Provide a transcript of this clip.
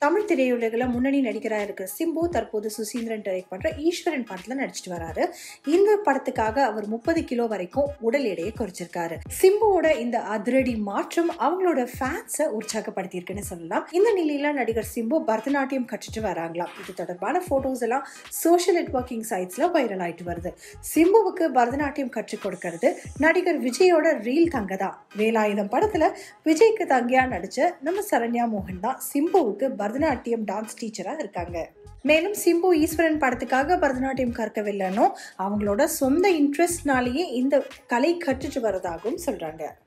தமிழ் திரையுலகில் முன்னணி நடிகராக இருக்கிற சிம்பு தற்போது சுசீந்திரன் டைரக்ட் பண்ற ஈஸ்வரன் படத்துல நடிச்சிட்டு வராரு இந்த படத்துக்காக அவர் முப்பது கிலோ வரைக்கும் உடல் எடையை குறைச்சிருக்காரு சிம்புவோட இந்த அதிரடி மாற்றம் அவங்களோட ஃபேன்ஸை உற்சாகப்படுத்தியிருக்குன்னு சொல்லலாம் இந்த நிலையில நடிகர் சிம்பு பரதநாட்டியம் கற்றுட்டு வராங்களாம் இது தொடர்பான போட்டோஸ் எல்லாம் சோஷியல் நெட்வொர்க்கிங் சைட்ஸ்ல வைரல் ஆயிட்டு வருது சிம்புவுக்கு பரதநாட்டியம் கற்றுக் கொடுக்கறது நடிகர் விஜயோட ரீல் தங்க தான் வேலாயுதம் படத்துல விஜய்க்கு தங்கியா நடிச்ச நம்ம சரண்யா மோகன் தான் சிம்புவுக்கு பரதநாட்டியம் டான்ஸ் டீச்சரா இருக்காங்க மேலும் சிம்பு ஈஸ்வரன் படத்துக்காக பரதநாட்டியம் கற்கவில்லைன்னு அவங்களோட சொந்த இன்ட்ரெஸ்ட்னாலேயே இந்த கலை கற்றுட்டு வரதாகவும் சொல்றாங்க